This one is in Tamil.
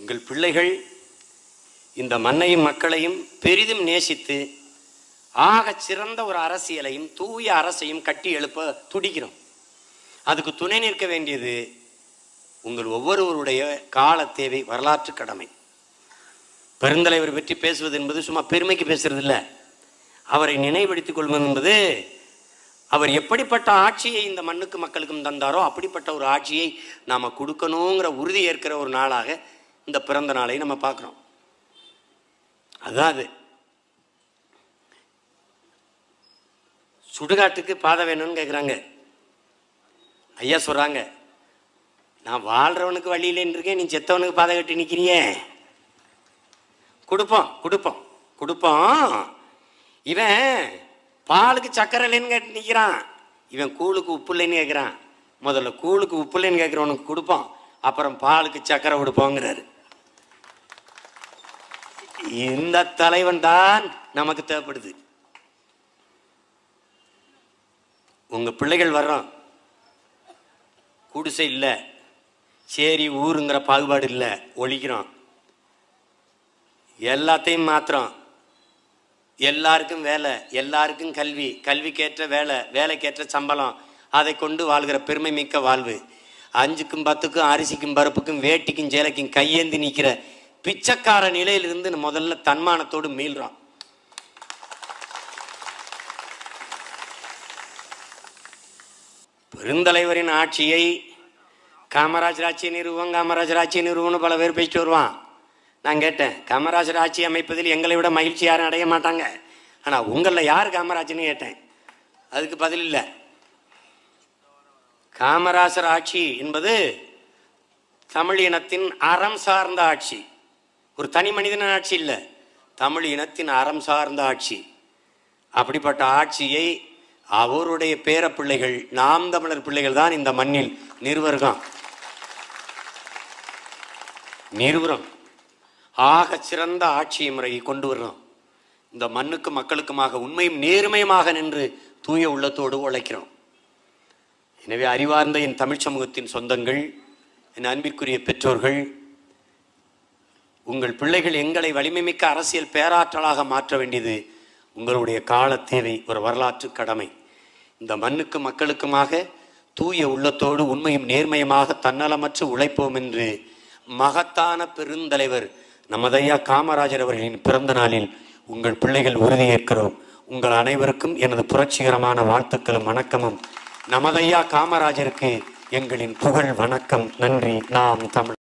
உங்கள் பிள்ளைகள் இந்த மண்ணையும் மக்களையும் பெரிதும் நேசித்து ஆகச் சிறந்த ஒரு அரசியலையும் தூய அரசையும் கட்டி எழுப்ப துடிக்கிறோம் அதுக்கு துணை நிற்க வேண்டியது உங்கள் ஒவ்வொருவருடைய கால தேவை வரலாற்று கடமை பெருந்தலைவர் பற்றி பேசுவது என்பது சும்மா பெருமைக்கு பேசுறது இல்ல அவரை நினைவுபடுத்திக் கொள்வது என்பது அவர் எப்படிப்பட்ட ஆட்சியை இந்த மண்ணுக்கு மக்களுக்கும் தந்தாரோ அப்படிப்பட்ட ஒரு ஆட்சியை நாம கொடுக்கணுங்கிற உறுதி ஏற்கிற ஒரு நாளாக இந்த பிறந்த நாளை நம்ம பார்க்குறோம் அதான் அது சுடுகாட்டுக்கு பாதை வேணும்னு கேட்குறாங்க ஐயா சொல்றாங்க நான் வாழ்றவனுக்கு வழி இல்லைன்னு இருக்கேன் நீ செத்தவனுக்கு பாதை கட்டி நிக்கிறியே கொடுப்போம் கொடுப்போம் கொடுப்போம் இவன் பாலுக்கு சக்கரை இல்லைன்னு கேட்டு நிற்கிறான் இவன் கூழுக்கு உப்பு இல்லைன்னு கேட்குறான் முதல்ல கூழுக்கு உப்பு இல்லைன்னு கேட்குறவனுக்கு கொடுப்போம் அப்புறம் பாலுக்கு சக்கரை கொடுப்போங்கிறாரு இந்த தலைவன் தான் நமக்கு தேவைப்படுது உங்க பிள்ளைகள் வர்றோம் குடிசை இல்லை சரி ஊருங்கிற பாகுபாடு இல்லை ஒழிக்கிறோம் எல்லாத்தையும் மாத்திரம் எல்லாருக்கும் வேலை எல்லாருக்கும் கல்வி கல்விக்கேற்ற வேலை வேலைக்கேற்ற சம்பளம் அதை கொண்டு வாழ்கிற பெருமை மிக்க வாழ்வு அஞ்சுக்கும் பத்துக்கும் அரிசிக்கும் பருப்புக்கும் வேட்டிக்கும் சேலைக்கும் கையேந்தி நிற்கிற பிச்சைக்கார நிலையிலிருந்து முதல்ல தன்மானத்தோடு மீள்றோம் பெருந்தலைவரின் ஆட்சியை காமராஜர் ஆட்சியை நிறுவம் காமராஜர் ஆட்சியை நிறுவனம்னு பல பேர் பேசிட்டு வருவான் நான் கேட்டேன் காமராஜர் ஆட்சி அமைப்பதில் எங்களை விட மகிழ்ச்சி யாரும் அடைய மாட்டாங்க ஆனால் உங்களில் யார் காமராஜர்னு கேட்டேன் அதுக்கு பதில் இல்லை காமராஜர் ஆட்சி என்பது தமிழ் இனத்தின் அறம் சார்ந்த ஆட்சி ஒரு தனி மனிதன ஆட்சி இல்லை தமிழ் இனத்தின் அறம் சார்ந்த ஆட்சி அப்படிப்பட்ட ஆட்சியை அவருடைய பேர பிள்ளைகள் நாம் தமிழர் பிள்ளைகள் தான் இந்த மண்ணில் நிறுவர்கம் நிறுவனம் ஆக சிறந்த ஆட்சி முறையை கொண்டு வர்றோம் இந்த மண்ணுக்கு மக்களுக்குமாக உண்மையும் நேர்மையுமாக நின்று தூய உள்ளத்தோடு உழைக்கிறோம் எனவே அறிவார்ந்த என் தமிழ் சமூகத்தின் சொந்தங்கள் என் அன்பிற்குரிய பெற்றோர்கள் உங்கள் பிள்ளைகள் எங்களை வலிமைமிக்க அரசியல் பேராற்றலாக மாற்ற வேண்டியது உங்களுடைய கால தேவை ஒரு வரலாற்று கடமை இந்த மண்ணுக்கு மக்களுக்குமாக தூய உள்ளத்தோடு உண்மையும் நேர்மையுமாக தன்னலமற்று உழைப்போம் என்று மகத்தான பெருந்தலைவர் நமதையா காமராஜர் அவர்களின் பிறந்த நாளில் உங்கள் பிள்ளைகள் உறுதியேற்கிறோம் உங்கள் அனைவருக்கும் எனது புரட்சிகரமான வாழ்த்துக்களும் வணக்கமும் நமதையா காமராஜருக்கு எங்களின் புகழ் வணக்கம் நன்றி நாம் தமிழ்